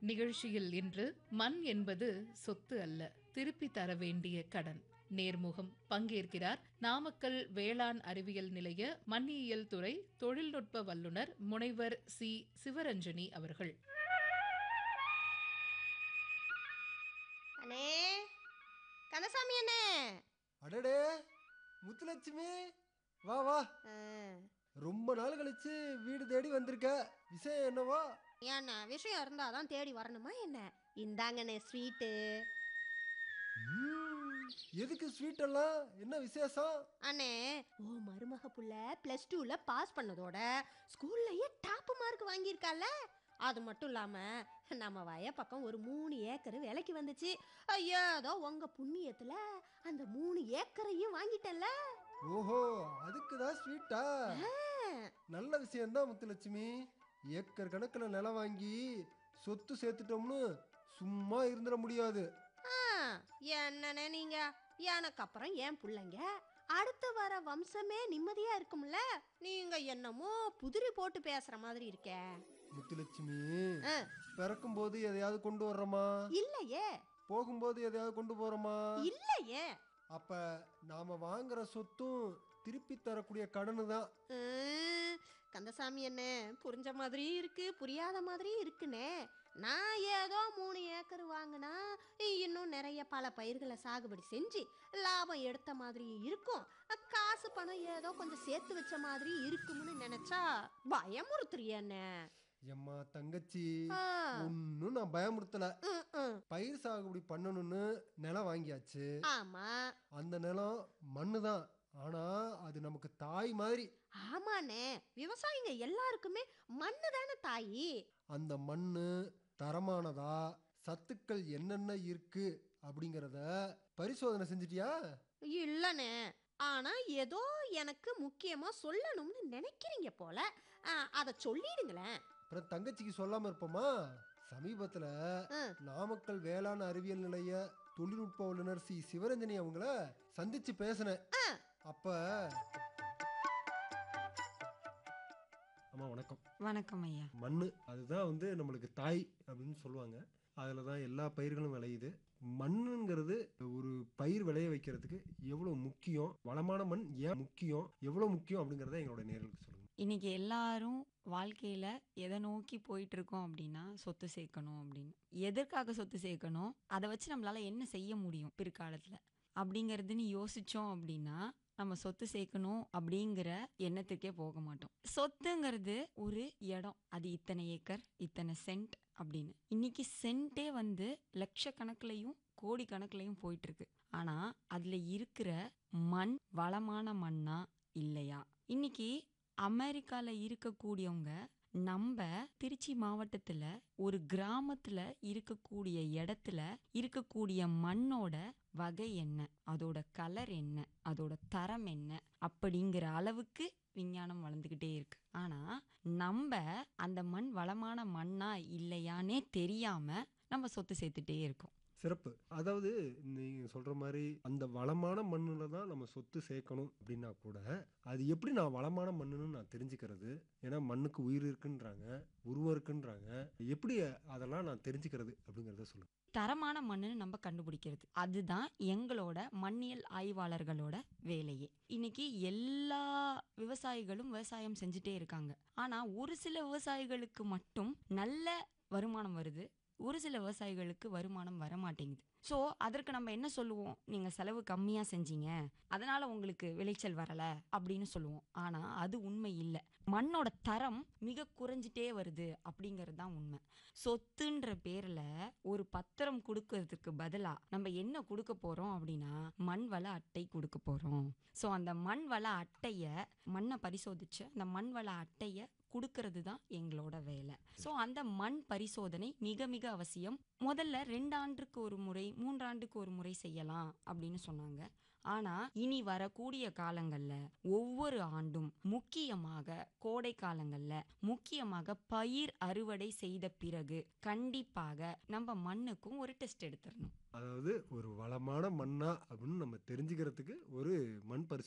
நிகழ்ச்சியில் இன்று மண் என்பது சொத்து அல்ல திருப்பி தர வேண்டிய கடன் நேர்முகம் பங்கேற்கிறார் நாமக்கல் வேளாண் அறிவியல் நிலைய மண்ணியல் துறை தொழில்நுட்ப வல்லுநர் முனைவர் சி சிவரஞ்சனி அவர்கள் அண்ணே கந்தசாமி அண்ணே அடடே முத்துலட்சுமி வா வா ஆ, ரொம்ப நாள் கழிச்சு வீடு தேடி வந்திருக்க விஷயம் என்னவா ஏண்ணே விஷயம் இருந்தா தான் தேடி வரணுமா என்ன இந்தாங்கண்ணே ஸ்வீட்டு ம்ம், எதுக்கு ஸ்வீட் எல்லாம் என்ன விசேஷம் அண்ணே ஓ மருமக புள்ள ப்ளஸ் டூவில் பாஸ் பண்ணதோட ஸ்கூல்லையே டாப் மார்க் வாங்கியிருக்கால அது மட்டும் இல்லாமல் நம்ம வய பக்கம் ஒரு மூணு ஏக்கர் விலைக்கு வந்துச்சு ஐயோ ஏதோ உங்கள் புண்ணியத்தில் அந்த மூணு ஏக்கரையும் வாங்கிட்டேன்ல ஓஹோ அதுக்கு தான் ஸ்வீட்டா நல்ல விஷயம்தான் முத்துலட்சுமி ஏக்கர் கணக்கில் நிலம் வாங்கி சொத்து சேர்த்துட்டோம்னு சும்மா இருந்துட முடியாது ஆ, என்னண்ணே நீங்க எனக்கு அப்புறம் ஏன் பிள்ளைங்க அடுத்து வர வம்சமே நிம்மதியா இருக்கும்ல நீங்க என்னமோ புதிரி போட்டு பேசுற மாதிரி இருக்கே முத்துலட்சுமி ஆ, பிறக்கும் போது எதையாவது கொண்டு வர்றோமா இல்லையே போகும்போது எதையாவது கொண்டு போறோமா இல்லையே அப்ப நாம வாங்குற சொத்தும் திருப்பி தரக்கூடிய கடனு தான் ம், கந்தசாமி என்ன புரிஞ்ச மாதிரி இருக்கு புரியாத மாதிரி இருக்குனே நான் ஏதோ மூணு ஏக்கர் வாங்கினா இன்னும் நிறைய பல பயிர்களை சாகுபடி செஞ்சு லாபம் எடுத்த மாதிரி இருக்கும் காசு பணம் ஏதோ கொஞ்சம் சேர்த்து வச்ச மாதிரி இருக்கும்னு நினைச்சா பயமுறுத்துறியண்ணே எம்மா தங்கச்சி ஆ, ஒன்னும் நான் பயமுறுத்தல ம், ம். பயிர் சாகுபடி பண்ணணும்னு நிலம் வாங்கியாச்சு ஆமா அந்த நிலம் மண்ணு தான் ஆனா அது நமக்கு தாய் மாதிரி ஆமாண்ணே விவசாயிங்க எல்லாருக்குமே மண்ணு தானே தாயி அந்த மண்ணு தரமானதா சத்துக்கள் என்னென்ன இருக்கு அப்படிங்கிறத பரிசோதனை செஞ்சிட்டியா இல்லைண்ணே ஆனா ஏதோ எனக்கு முக்கியமா சொல்லணும்னு நினைக்கிறீங்க போல ஆ, அதை சொல்லிடுங்களேன் அப்புறம் தங்கச்சிக்கு சொல்லாம இருப்போமா சமீபத்துல ம். நாமக்கல் வேளாண் அறிவியல் நிலைய தொழில்நுட்ப வல்லுநர் சி சிவரஞ்சனி அவங்கள சந்திச்சு பேசினேன் அப்ப அம்மா வணக்கம் வணக்கம் ஐயா மண்ணு அதுதான் வந்து நம்மளுக்கு தாய் அப்படின்னு சொல்லுவாங்க அதில் தான் எல்லா பயிர்களும் விளையுது மண்ணுங்கிறது ஒரு பயிர் விளைய வைக்கிறதுக்கு எவ்வளோ முக்கியம் வளமான மண் ஏன் முக்கியம் எவ்வளோ முக்கியம் அப்படிங்கிறத எங்களோட நேர்களுக்கு சொல்லுங்க இன்னைக்கு எல்லாரும் வாழ்க்கையில எதை நோக்கி போயிட்டு இருக்கோம் அப்படின்னா சொத்து சேர்க்கணும் அப்படின்னு எதற்காக சொத்து சேர்க்கணும் அதை வச்சு நம்மளால என்ன செய்ய முடியும் பிற்காலத்துல அப்படிங்கறதுன்னு யோசிச்சோம் அப்படின்னா நம்ம சொத்து சேர்க்கணும் அப்படிங்கிற எண்ணத்துக்கே போக மாட்டோம் சொத்துங்கிறது ஒரு இடம் அது இத்தனை ஏக்கர் இத்தனை சென்ட் அப்படின்னு இன்னைக்கு சென்ட்டே வந்து லட்சக்கணக்குலையும் கோடி கணக்குலையும் போயிட்டு இருக்கு ஆனா அதுல இருக்கிற மண் வளமான மண்ணா இல்லையா இன்னைக்கு அமெரிக்கால இருக்கக்கூடியவங்க நம்ம திருச்சி மாவட்டத்துல ஒரு கிராமத்துல இருக்கக்கூடிய இடத்துல இருக்கக்கூடிய மண்ணோட வகை என்ன அதோட கலர் என்ன அதோட தரம் என்ன அப்படிங்கிற அளவுக்கு விஞ்ஞானம் வளர்ந்துக்கிட்டே இருக்கு ஆனா நம்ம அந்த மண் வளமான மண்ணா இல்லையானே தெரியாம நம்ம சொத்து சேர்த்துட்டே இருக்கோம் சிறப்பு அதாவது நீங்க சொல்ற மாதிரி அந்த வளமான மண்ணுல தான் நம்ம சொத்து சேர்க்கணும் அப்படின்னா கூட அது எப்படி நான் வளமான மண்ணுன்னு நான் தெரிஞ்சுக்கிறது ஏன்னா மண்ணுக்கு உயிர் இருக்குன்றாங்க உருவம் இருக்குன்றாங்க எப்படி அதெல்லாம் நான் தெரிஞ்சுக்கிறது அப்படிங்கிறத சொல்லுங்க தரமான மண்ணுன்னு நம்ம கண்டுபிடிக்கிறது அதுதான் எங்களோட மண்ணியல் ஆய்வாளர்களோட வேலையே இன்னைக்கு எல்லா விவசாயிகளும் விவசாயம் செஞ்சுட்டே இருக்காங்க ஆனா ஒரு சில விவசாயிகளுக்கு மட்டும் நல்ல வருமானம் வருது ஒரு சில விவசாயிகளுக்கு வருமானம் வர மாட்டேங்குது ஸோ அதற்கு நம்ம என்ன சொல்லுவோம் நீங்க செலவு கம்மியா செஞ்சீங்க அதனால உங்களுக்கு விளைச்சல் வரல அப்படின்னு சொல்லுவோம் ஆனா அது உண்மை இல்லை மண்ணோட தரம் மிக குறைஞ்சிட்டே வருது அப்படிங்கிறது தான் உண்மை சொத்துன்ற பேர்ல ஒரு பத்திரம் கொடுக்கறதுக்கு பதிலா நம்ம என்ன கொடுக்க போறோம் அப்படின்னா மண் வள அட்டை கொடுக்க போறோம் ஸோ அந்த மண் வள அட்டைய மண்ணை பரிசோதிச்சு அந்த மண் வள அட்டைய கொடுக்கறது தான் எங்களோட வேலை ஸோ அந்த மண் பரிசோதனை மிக மிக அவசியம் முதல்ல ரெண்டு ஆண்டுக்கு ஒரு முறை மூன்றாண்டுக்கு ஒரு முறை செய்யலாம் அப்படின்னு சொன்னாங்க ஆனா இனி வரக்கூடிய காலங்கள்ல ஒவ்வொரு ஆண்டும் முக்கியமாக கோடை காலங்கள்ல முக்கியமாக பயிர் அறுவடை செய்த பிறகு கண்டிப்பாக நம்ம மண்ணுக்கும் ஒரு டெஸ்ட் எடுத்துடணும் அதாவது ஒரு வளமான மண்ணா அப்படின்னு நம்ம தெரிஞ்சுக்கிறதுக்கு ஒரு மண் பரிசு